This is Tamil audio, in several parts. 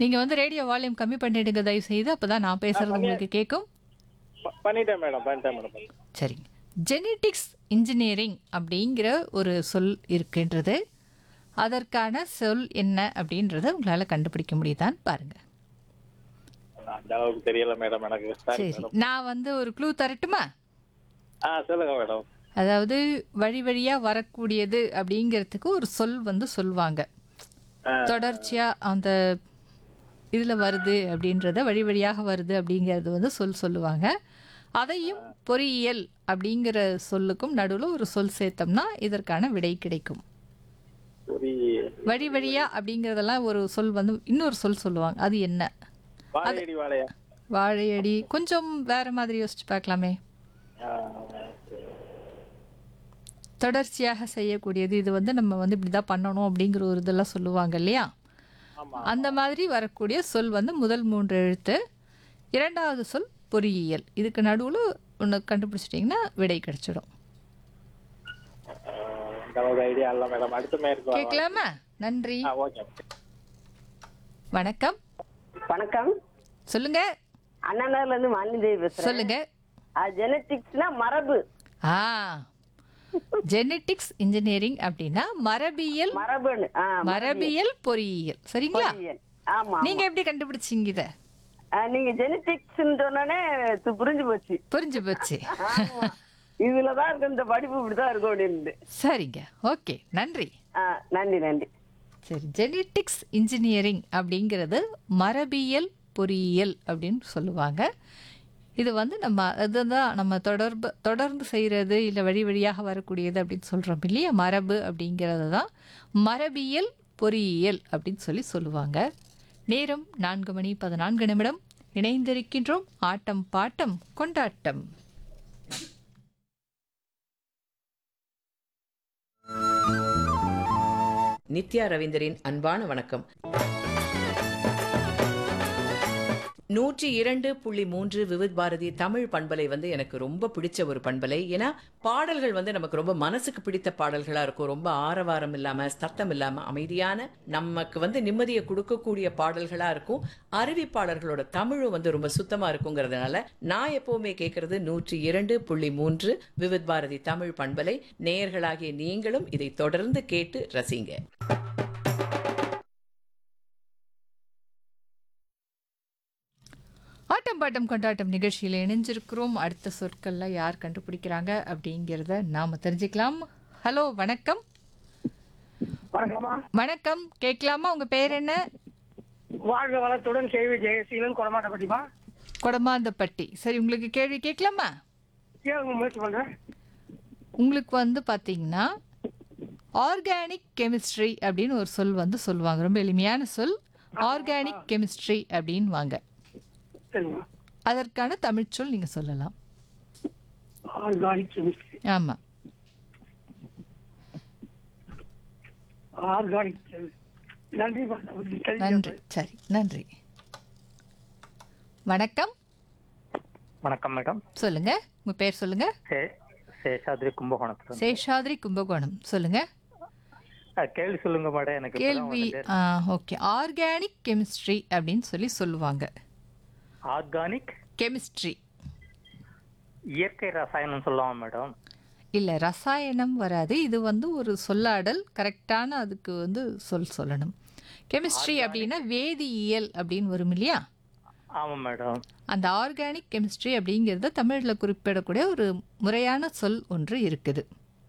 நீங்க வந்து ரேடியோ வால்யூம் கம்மி பண்ணிடுங்க தயவு செய்து அப்பதான் நான் பேசுறது உங்களுக்கு கேட்கும் ப- பண்ணிட்டேன் மேடம் பண்ணிட்டேன் மேடம் சரிங்க ஜெனட்டிக்ஸ் இன்ஜினியரிங் அப்படிங்கிற ஒரு சொல் இருக்கின்றது அதற்கான சொல் என்ன அப்படின்றத உங்களால கண்டுபிடிக்க முடியுதான்னு பாருங்க அந்த அளவுக்கு தெரியல மேடம் எனக்கு சாரி சரி மேடம் நான் வந்து ஒரு க்ளூ தரட்டுமா ஆ சொல்லுங்க மேடம் அதாவது வழி வழியா வரக்கூடியது அப்படிங்கிறதுக்கு ஒரு சொல் வந்து சொல்லுவாங்க ஆ. தொடர்ச்சியா அந்த இதுல வருது அப்படின்றத வழி வழியாக வருது அப்படிங்கிறது வந்து சொல் சொல்லுவாங்க அதையும் பொறியியல் அப்படிங்கிற சொல்லுக்கும் நடுவில் ஒரு சொல் சேர்த்தோம்னா இதற்கான விடை கிடைக்கும் ஒரு வழி வழியா அப்படிங்கிறதெல்லாம் ஒரு சொல் வந்து இன்னொரு சொல் சொல்லுவாங்க அது என்ன வாழையடி வாழையா வாழையடி கொஞ்சம் வேற மாதிரி யோசிச்சு பார்க்கலாமே ஆ, தொடர்ச்சியாக செய்யக்கூடியது இது வந்து நம்ம வந்து இப்படி தான் பண்ணணும் அப்படிங்கிற ஒரு இதெல்லாம் சொல்லுவாங்க இல்லையா ஆமா அந்த மாதிரி வரக்கூடிய சொல் வந்து முதல் மூன்று எழுத்து இரண்டாவது சொல் பொறியியல் இதுக்கு நடுவில் ஒன்று கண்டுபிடிச்சிட்டிங்கன்னா விடை கிடைச்சிடும் ஆ, அந்த அளவுக்கு ஐடியா இல்ல மேடம் அடுத்த மேற்கு கேட்கலாமா நன்றி ஆ ஓகே வணக்கம் வணக்கம் சொல்லுங்க அண்ணாநகர்ல இருந்து மாலிதேவி பேசுறேன் சொல்லுங்க ஜெனட்டிக்ஸ்னா மரபு ஆ ஜெனட்டிக்ஸ் இன்ஜினியரிங் அப்படின்னா மரபியல் மரபுன்னு ஆ, மரபியல் பொறியியல் சரிங்களா பொறியியல். ஆமா நீங்க எப்படி கண்டுபிடிச்சீங்க இத ஆ, நீங்க ஜெனட்டிக்ஸ் சொன்னோடனே இது புரிஞ்சு போச்சு புரிஞ்சு போச்சு ஆமா. இதுலதான் இருக்கு இந்த படிப்பு இப்படிதான் இருக்கும் அப்படின்னு சரிங்க ஓகே நன்றி ஆ, நன்றி நன்றி சரி ஜெனட்டிக்ஸ் இன்ஜினியரிங் அப்படிங்கிறது மரபியல் பொறியியல் அப்படின்னு சொல்லுவாங்க இது வந்து நம்ம அதுதான் நம்ம தொடர்பு தொடர்ந்து செய்கிறது இல்லை வழி வழியாக வரக்கூடியது அப்படின்னு சொல்கிறோம் இல்லையா மரபு அப்படிங்கிறது தான் மரபியல் பொறியியல் அப்படின்னு சொல்லி சொல்லுவாங்க நேரம் நான்கு மணி பதினான்கு நிமிடம் இணைந்திருக்கின்றோம் ஆட்டம் பாட்டம் கொண்டாட்டம் நித்யா ரவீந்தரின் அன்பான வணக்கம் நூற்றி இரண்டு புள்ளி மூன்று விவித் பாரதி தமிழ் பண்பலை வந்து எனக்கு ரொம்ப பிடிச்ச ஒரு பண்பலை ஏன்னா பாடல்கள் வந்து நமக்கு ரொம்ப மனசுக்கு பிடித்த பாடல்களா இருக்கும் ரொம்ப ஆரவாரம் இல்லாம சத்தம் இல்லாம அமைதியான நமக்கு வந்து நிம்மதியை கொடுக்கக்கூடிய பாடல்களா இருக்கும் அறிவிப்பாளர்களோட தமிழும் வந்து ரொம்ப சுத்தமா இருக்குங்கிறதுனால நான் எப்பவுமே கேட்கறது நூற்றி இரண்டு புள்ளி மூன்று விவித் பாரதி தமிழ் பண்பலை நேயர்களாகிய நீங்களும் இதை தொடர்ந்து கேட்டு ரசிங்க ஆட்டம் பாட்டம் கொண்டாட்டம் நிகழ்ச்சியில் இணைஞ்சிருக்கிறோம் அடுத்த சொற்கள்ல யார் கண்டுபிடிக்கிறாங்க அப்படிங்கிறத நாம தெரிஞ்சுக்கலாம் ஹலோ வணக்கம் வணக்கம்மா வணக்கம் கேட்கலாமா உங்க பேர் என்ன வாழ்க வளத்துடன் கேவி ஜெயசீலன் கொடமாட்டப்பட்டிமா கொடமாந்தப்பட்டி சரி உங்களுக்கு கேள்வி கேட்கலாமா கேளுங்க முயற்சி பண்றேன் உங்களுக்கு வந்து பார்த்தீங்கன்னா ஆர்கானிக் கெமிஸ்ட்ரி அப்படின்னு ஒரு சொல் வந்து சொல்லுவாங்க ரொம்ப எளிமையான சொல் ஆர்கானிக் கெமிஸ்ட்ரி அப்படின்னு வாங்க சரிம்மா அதற்கான தமிழ் சொல் நீங்க சொல்லலாம் ஆர்கானிக் கெமிஸ்ட்ரி ஆமா ஆர்கானிக் நன்றி நன்றி சரி நன்றி வணக்கம் வணக்கம் மேடம் சொல்லுங்க உங்க பேர் சொல்லுங்க சே சேஷாத்ரி கும்பகோணத்துல சேஷாத்ரி கும்பகோணம் சொல்லுங்க கேள்வி சொல்லுங்க மேடம் எனக்கு இப்பதான் கேள்வி வருது. ஓகே ஆர்கானிக் கெமிஸ்ட்ரி அப்படின்னு சொல்லி சொல்லுவாங்க ஆர்கானிக் கெமிஸ்ட்ரி இயற்கை ரசாயனம் சொல்லுவாங்க மேடம் இல்ல ரசாயனம் வராது இது வந்து ஒரு சொல்லாடல் கரெக்டான அதுக்கு வந்து சொல் சொல்லணும் கெமிஸ்ட்ரி அப்படின்னா வேதியியல் அப்படின்னு வரும் இல்லையா ஆமா மேடம் அந்த ஆர்கானிக் கெமிஸ்ட்ரி அப்படிங்கிறது தமிழில் குறிப்பிடக்கூடிய ஒரு முறையான சொல் ஒன்று இருக்குது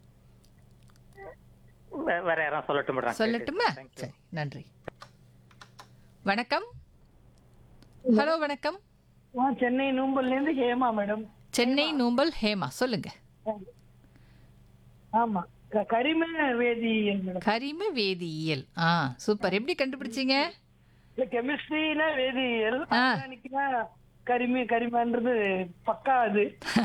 வே- வேற யாரும் சொல்லட்டும் மேடம் சொல்லட்டுமா சரி நன்றி வணக்கம் ஹலோ வணக்கம் சென்னை நூம்பல்ல இருந்து ஹேமா மேடம் சென்னை நூம்பல் ஹேமா சொல்லுங்க ஆமா க- கரிம வேதியியல் மேடம் கரிம வேதியியல் ஆ சூப்பர் எப்படி கண்டுபிடிச்சீங்க இல்ல கெமிஸ்ட்ரினா வேதியியல் ஆ. ஆர்கானிக்னா கரிம கரிமன்றது பக்கா அது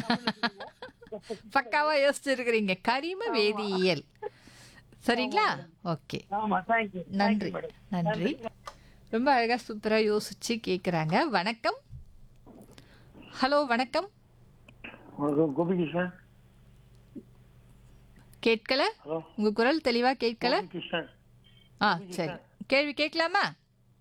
பக்காவா யோசிச்சிருக்கிறீங்க கரிம வேதியியல் சரிங்களா ஓகே ஆமா தேங்க்யூ நன்றி நன்றி ரொம்ப அழகா சூப்பரா யோசிச்சு கேக்குறாங்க வணக்கம் ஹலோ வணக்கம் வணக்கம் கோபிகிருஷ்ணன் கேட்கல ஹலோ உங்க குரல் தெளிவா கேட்கல கிருஷ்ணன் ஆ சரி கேள்வி கேட்கலாமா